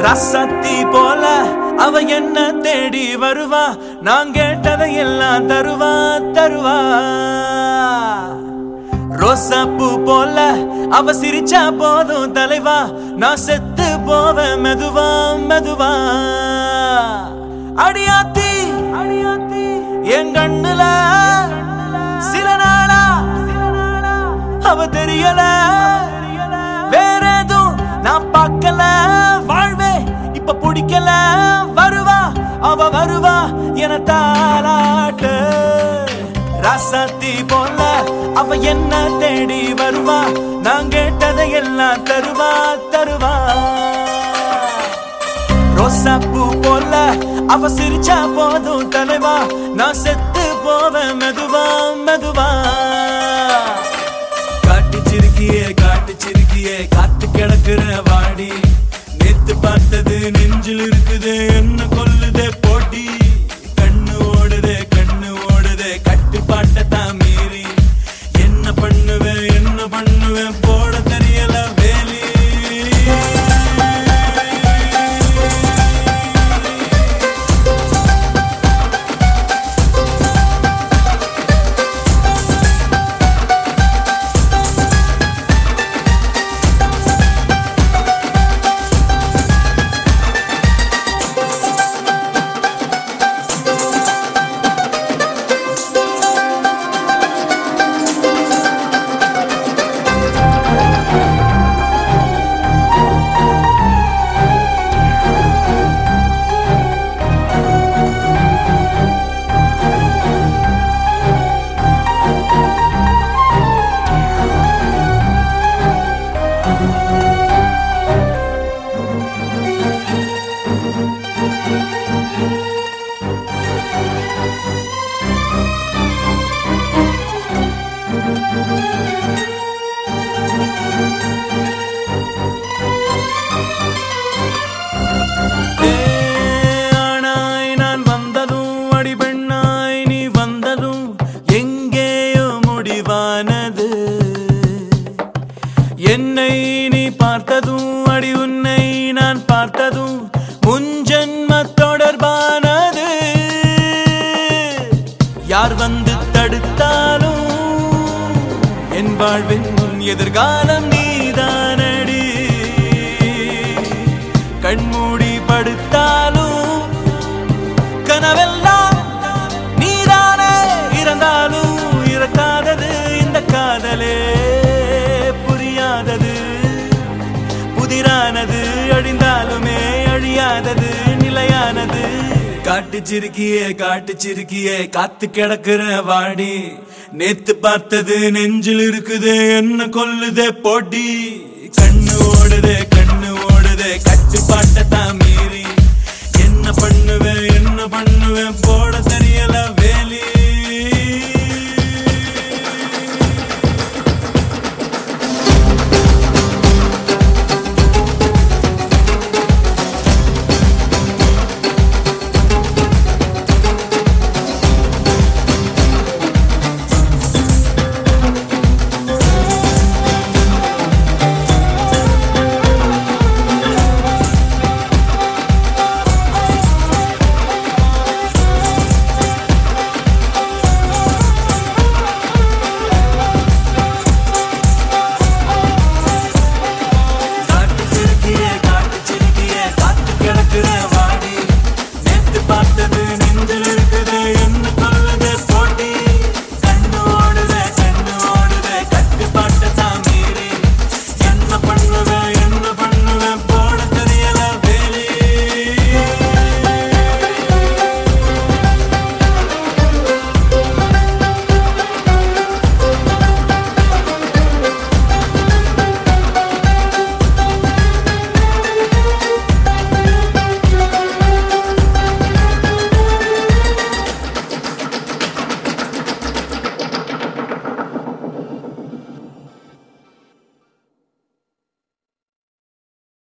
ரசத்தி போல அவ என்ன தேடி வருவா நான் கேட்டதை எல்லாம் தருவா தருவா ரோசாப்பூ போல அவ சிரிச்சா போதும் தலைவா நான் செத்து போவேன் மெதுவா மெதுவா அடியாத்தி அடியாத்தி என் கண்ணுல சில நாளா அவ தெரியல வேற எதுவும் நான் பார்க்கல வாழ்வே இப்ப பிடிக்கல வருவா அவ வருவா என தாளாட்டு ராசாத்தி போல அவ என்ன தேடி வருவா நான் கேட்டதை எல்லாம் தருவா தருவா ரோசாப்பூ போல அவ சிரிச்சா போதும் தலைவா நான் செத்து போவேன் மெதுவா மெதுவா காட்டு சிறுக்கியே காட்டு சிறுக்கியே காத்து கிடக்குற வாடி நேத்து பார்த்தது நெஞ்சில் இருக்குது என்ன கொல்லுதே போட்டி கண்ணு ஓடுதே கண்ணு ஓடுதே கட்டுப்பாட்டை தான் மீறி என்ன பண்ணுவேன் என்ன பண்ணுவேன் போட தெரியல வேலி ஏ, ஆணாய் நான் வந்ததும் அடிபெண்ணாய் நீ வந்ததும் எங்கேயோ முடிவானது என்னை நீ பார்த்ததும் அடி உன்னை நான் பார்த்ததும் முன்ஜென்ம தொடர்பானது யார் வந்து தடுத்தாலும் என் வாழ்வின் முன் எதிர்காலம் நீதானடி கண்மூடி படுத்தாலும் கனவெல்லாம் நீதானே இறந்தாலும் இறக்காதது இந்த காதலே புரியாதது புதிரானது அழிந்தாலுமே அழியாதது நிலையானது காட்டு சிறுக்கியே காட்டு சிறுக்கியே காத்து கிடக்குற வாடி நேத்து பார்த்தது நெஞ்சில் இருக்குது என்ன கொல்லுதே போட்டி கண்ணு ஓடுதே கண்ணு ஓடுதே கட்டுப்பாட்டை தான் மீறி என்ன பண்ணுவேன் என்ன பண்ணுவேன் போட